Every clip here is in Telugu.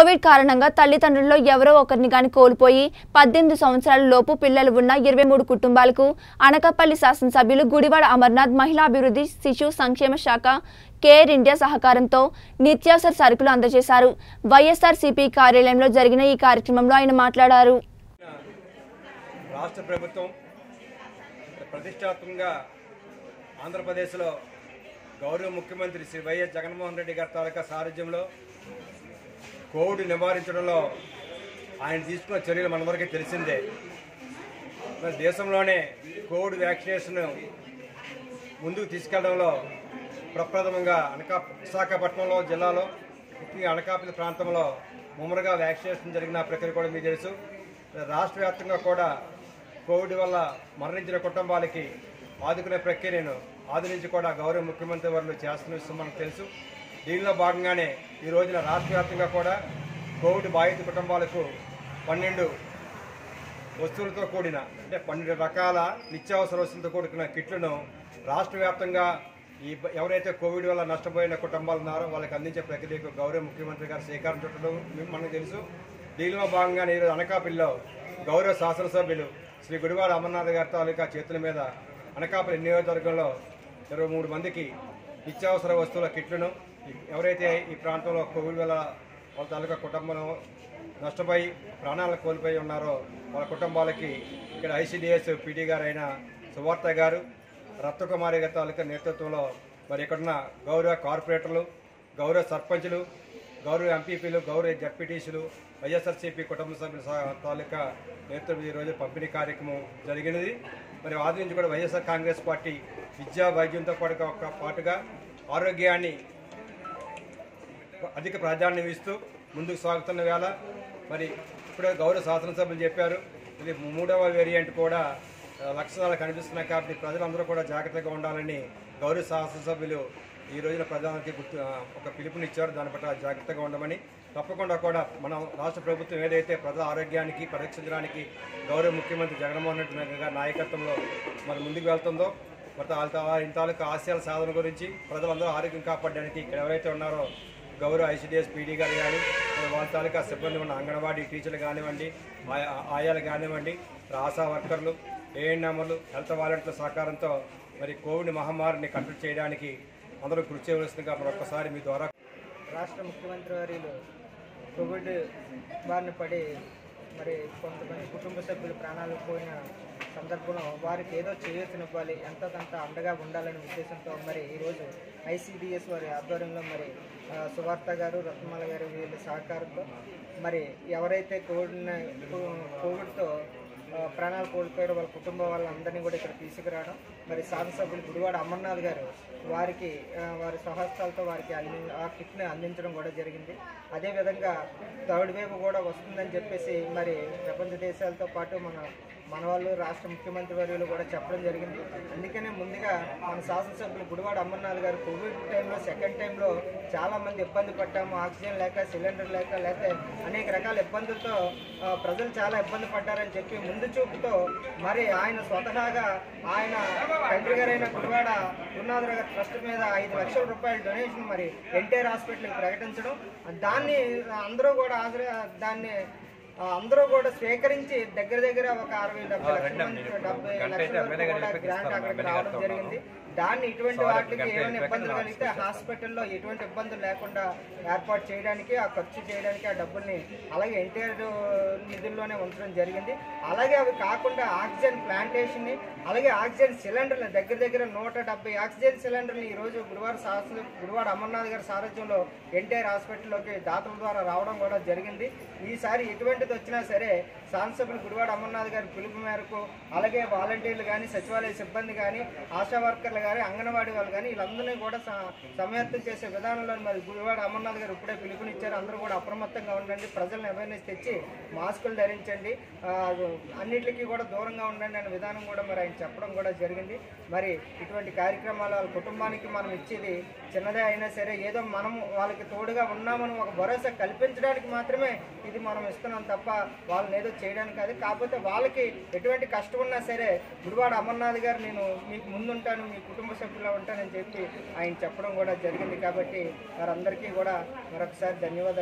కోవిడ్ కారణంగా తల్లిదండ్రుల్లో ఎవరో ఒకరిని గాని కోల్పోయి పద్దెనిమిది సంవత్సరాల లోపు పిల్లలు ఉన్న ఇరవై మూడు కుటుంబాలకు అనకాపల్లి శాసనసభ్యులు గుడివాడ అమర్నాథ్ మహిళాభివృద్ధి శిశు సంక్షేమ శాఖ కేర్ ఇండియా సహకారంతో నిత్యావసర సరుకులు అందజేశారు వైఎస్ఆర్సీపీ కార్యాలయంలో జరిగిన ఈ కార్యక్రమంలో ఆయన మాట్లాడారు రాష్ట్ర ప్రభుత్వం ప్రతిష్టాత్మకంగా ఆంధ్రప్రదేశ్లో గౌరవ ముఖ్యమంత్రి శ్రీ వైఎస్ జగన్మోహన్ రెడ్డి గారి తాలూకా సారథ్యంలో కోవిడ్ నివారించడంలో ఆయన తీసుకున్న చర్యలు మనవరకే తెలిసిందే మరి దేశంలోనే కోవిడ్ వ్యాక్సినేషన్ ముందుకు తీసుకెళ్లడంలో ప్రప్రథమంగా అనకా విశాఖపట్నంలో జిల్లాలో ముఖ్యంగా అనకాపల్లి ప్రాంతంలో ముమ్మరుగా వ్యాక్సినేషన్ జరిగిన ప్రక్రియ కూడా మీకు తెలుసు రాష్ట్ర వ్యాప్తంగా కూడా కోవిడ్ వల్ల మరణించిన కుటుంబాలకి ఆదుకునే ప్రక్రియను ఆదరించి కూడా గౌరవ ముఖ్యమంత్రి వారు చేస్తున్న విషయం మనకు తెలుసు దీనిలో భాగంగానే ఈ రోజున రాష్ట్ర వ్యాప్తంగా కూడా కోవిడ్ బాధిత కుటుంబాలకు పన్నెండు వస్తువులతో కూడిన అంటే పన్నెండు రకాల నిత్యావసర వస్తువులతో కూడిన కిట్లను రాష్ట్ర వ్యాప్తంగా ఈ బ- ఎవరైతే కోవిడ్ వల్ల నష్టపోయిన కుటుంబాలు ఉన్నారో వాళ్ళకి అందించే ప్రక్రియకు గౌరవ ముఖ్యమంత్రి గారు శ్రీకారం చుట్టడం మీ- మనకు తెలుసు దీనిలో భాగంగానే ఈరోజు అనకాపల్లిలో గౌరవ శాసనసభ్యులు శ్రీ గుడివాడ అమర్నాథ్ గారి తాలూకా చేతుల మీద అనకాపల్లి నియోజకవర్గంలో ఇరవై మూడు మందికి నిత్యావసర వస్తువుల కిట్లను ఈ- ఎవరైతే ఈ ప్రాంతంలో కోవిడ్ వల్ల వాళ్ళ తాలూకా కుటుంబం నష్టపోయి ప్రాణాలను కోల్పోయి ఉన్నారో వాళ్ళ కుటుంబాలకి ఇక్కడ ఐసీడీఎస్ పీటీ గారు అయిన సువార్త గారు రత్నకుమారి గారి తాలూకా నేతృత్వంలో మరి ఇక్కడున్న గౌరవ కార్పొరేటర్లు గౌరవ సర్పంచులు గౌరవ ఎంపీపీలు గౌరవ జడ్పీటీసీలు వైఎస్ఆర్సీపీ కుటుంబ సభ్యుల సహా- తాలూకా నేతృత్వం ఈరోజు పంపిణీ కార్యక్రమం జరిగినది మరి ఆది నుంచి కూడా వైఎస్ఆర్ కాంగ్రెస్ పార్టీ విద్యా వైద్యంతో పాటు ఒక పాటుగా ఆరోగ్యాన్ని అధిక ప్రాధాన్యం ఇస్తూ ముందుకు సాగుతున్న వేళ మరి ఇప్పుడే గౌరవ శాసనసభ్యులు చెప్పారు ఇది మూడవ వేరియంట్ కూడా ఆ, లక్షణాలు కనిపిస్తున్నాయి కాబట్టి ప్రజలందరూ కూడా జాగ్రత్తగా ఉండాలని గౌరవ శాసనసభ్యులు ఈ రోజున ప్రజలకి గుర్తు ఆ, ఒక పిలుపునిచ్చారు దాని పట్ల జాగ్రత్తగా ఉండమని తప్పకుండా కూడా మన రాష్ట్ర ప్రభుత్వం ఏదైతే ప్రజల ఆరోగ్యానికి పరీక్షించడానికి గౌరవ ముఖ్యమంత్రి జగన్మోహన్ రెడ్డి గారి నాయకత్వంలో మరి ముందుకు వెళ్తుందో మరి వాళ్ళ ఇంతాలకు ఆశయాల సాధన గురించి ప్రజలందరూ ఆరోగ్యం కాపాడడానికి ఇక్కడ ఎవరైతే ఉన్నారో గౌరవ ఐసీడీఎస్ పీడీ గారు కానీ వాళ్ళ తాలూకా సిబ్బంది ఉన్న అంగన్వాడీ టీచర్లు కానివ్వండి ఆయా- ఆయాలు కానివ్వండి మరి ఆశా వర్కర్లు ఏఎన్ఎంలు హెల్త్ వాలంటీర్ల సహకారంతో మరి కోవిడ్ మహమ్మారిని కంట్రోల్ చేయడానికి అందరూ కృషి చేయవలసిందిగా మరొకసారి మీ ద్వారా రాష్ట్ర ముఖ్యమంత్రి వర్యులు కోవిడ్ బారిన పడి మరి కొంతమంది కుటుంబ సభ్యులు ప్రాణాలు పోయిన సందర్భంలో వారికి ఏదో చేయూతనివ్వాలి ఎంతో కొంత అండగా ఉండాలనే ఉద్దేశంతో మరి ఈరోజు ఐసీడిఎస్ వారి ఆధ్వర్యంలో మరి ఆ, సువార్త గారు రత్నమాల గారు వీళ్ళ సహకారంతో మరి ఎవరైతే కోవిడ్ కోవిడ్తో ఆ, ప్రాణాలు కోల్పోయారు వాళ్ళ కుటుంబం వాళ్ళందరినీ కూడా ఇక్కడ తీసుకురావడం మరి శాసనసభ్యులు గుడివాడ అమర్నాథ్ గారు వారికి ఆ, వారి స్వహస్తాలతో వారికి అంది ఆ కిట్ని అందించడం కూడా జరిగింది అదేవిధంగా థర్డ్ వేవ్ కూడా వస్తుందని చెప్పేసి మరి ప్రపంచ దేశాలతో పాటు మన మన వాళ్ళు రాష్ట్ర ముఖ్యమంత్రి వర్యులు కూడా చెప్పడం జరిగింది అందుకనే ముందుగా మన శాసనసభ్యులు గుడివాడ అమర్నాథ్ గారు కోవిడ్ టైంలో సెకండ్ టైంలో చాలా మంది ఇబ్బంది పడ్డాము ఆక్సిజన్ లేక సిలిండర్ లేక లేకపోతే అనేక రకాల ఇబ్బందులతో ఆ, ప్రజలు చాలా ఇబ్బంది పడ్డారని చెప్పి ముందు చూపుతో మరి ఆయన స్వతహాగా ఆయన తండ్రి గారైన గుడివాడ గురునాథరావు గారి ట్రస్ట్ మీద ఐదు లక్షల రూపాయల డొనేషన్ మరి ఎన్టీఆర్ హాస్పిటల్కి ప్రకటించడం దాన్ని అందరూ కూడా ఆదర దాన్ని ఆ, అందరూ కూడా స్వీకరించి దగ్గర దగ్గర ఒక అరవై డెబ్బై లక్షల మంది డెబ్బై లక్షల వరకు కూడా గ్రాంట్ అక్కడికి రావడం జరిగింది దాన్ని ఇటువంటి వాటికి ఏమైనా ఇబ్బందులు కలిగితే హాస్పిటల్లో ఎటువంటి ఇబ్బందులు లేకుండా ఏర్పాటు చేయడానికి ఆ ఖర్చు చేయడానికి ఆ డబ్బుల్ని అలాగే ఎన్టీఆర్ నిధుల్లోనే ఉంచడం జరిగింది అలాగే అవి కాకుండా ఆక్సిజన్ ప్లాంటేషన్ని అలాగే ఆక్సిజన్ సిలిండర్లు దగ్గర దగ్గర నూట డెబ్బై ఆక్సిజన్ సిలిండర్ని ఈరోజు గురువార శాసన గురువాడ అమర్నాథ్ గారి సారథ్యంలో ఎన్టీఆర్ హాస్పిటల్లోకి దాతల ద్వారా రావడం కూడా జరిగింది ఈసారి ఎటువంటిది వచ్చినా సరే శాసనసభ్యులు గుడివాడ అమర్నాథ్ గారి పిలుపు మేరకు అలాగే వాలంటీర్లు కానీ సచివాలయ సిబ్బంది కానీ ఆశా వర్కర్లు కానీ అంగన్వాడీ వాళ్ళు కానీ వీళ్ళందరినీ కూడా స- సమయత్తం చేసే విధానంలో మరి గుడివాడ అమర్నాథ్ గారు ఇప్పుడే పిలుపునిచ్చారు అందరూ కూడా అప్రమత్తంగా ఉండండి ప్రజలను అవేర్నెస్ తెచ్చి మాస్కులు ధరించండి ఆ, అన్నిటికీ కూడా దూరంగా ఉండండి అనే విధానం కూడా మరి ఆయన చెప్పడం కూడా జరిగింది మరి ఇటువంటి కార్యక్రమాలు వాళ్ళ కుటుంబానికి మనం ఇచ్చేది చిన్నదే అయినా సరే ఏదో మనం వాళ్ళకి తోడుగా ఉన్నామని ఒక భరోసా కల్పించడానికి మాత్రమే ఇది మనం ఇస్తున్నాం తప్ప వాళ్ళని ఏదో చేయడానికి కాదు కాకపోతే వాళ్ళకి ఎటువంటి కష్టం ఉన్నా సరే గుడివాడ అమర్నాథ్ గారు నేను మీకు ముందుంటాను మీ కుటుంబ సభ్యులా ఉంటానని చెప్పి ఆయన చెప్పడం కూడా జరిగింది కాబట్టి వారందరికీ కూడా మరొకసారి ధన్యవాదాలు తెలియ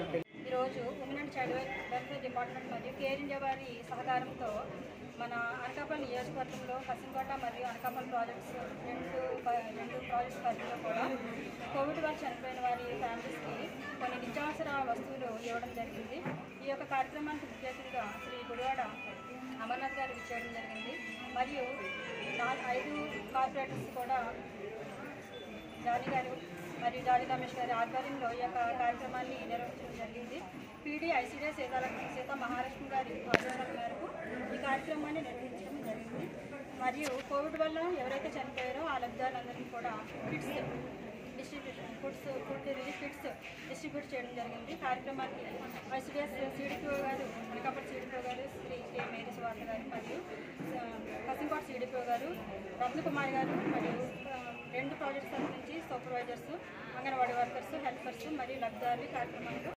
ఈరోజు women and child welfare department మరియు కేర్ ఇండియా వారి సహకారంతో మన అనకాపల్లి నియోజకవర్గంలో కసింకోట మరియు అనకాపల్లి ప్రాజెక్ట్స్ రెండు ప- రెండు ప్రాజెక్ట్స్ పరిధిలో కూడా కోవిడ్ వల్ల చనిపోయిన వారి ఫ్యామిలీస్కి కొన్ని నిత్యావసర వస్తువులు ఇవ్వడం జరిగింది ఈ యొక్క కార్యక్రమానికి ముఖ్య అతిథిగా శ్రీ గుడివాడ అమర్నాథ్ గారు ఇచ్చేయడం జరిగింది మరియు నా- ఐదు కార్పొరేటర్స్ కూడా జానీ గారు మరియు జానీ రమేష్ గారి ఆధ్వర్యంలో ఈ యొక్క కార్యక్రమాన్ని నిర్వహించడం జరిగింది పీడీ ఐసీడీఎస్ సీతాల సీత మహాలక్ష్మి గారి ఆదేశాల మేరకు ఈ కార్యక్రమాన్ని నిర్వహించడం జరిగింది మరియు కోవిడ్ వల్ల ఎవరైతే చనిపోయారో ఆ లబ్ధిదారులందరికీ కూడా kits distribution foods food relief kits distribute చేయడం జరిగింది కార్యక్రమానికి ఐసీడీఎస్ సిడిపిఓ గారు అనకాపల్లి సిడిపిఓ గారు శ్రీ కె మేరీ సువార్త గారు మరియు ఆ, కసింకోట సిడిపిఓ గారు రత్నకుమారి గారు మరియు ఆ, రెండు ప్రాజెక్ట్స్ నుంచి సూపర్వైజర్స్ అంగన్వాడీ వర్కర్స్ హెల్పర్స్ మరియు లబ్ధిదారులు ఈ కార్యక్రమంలో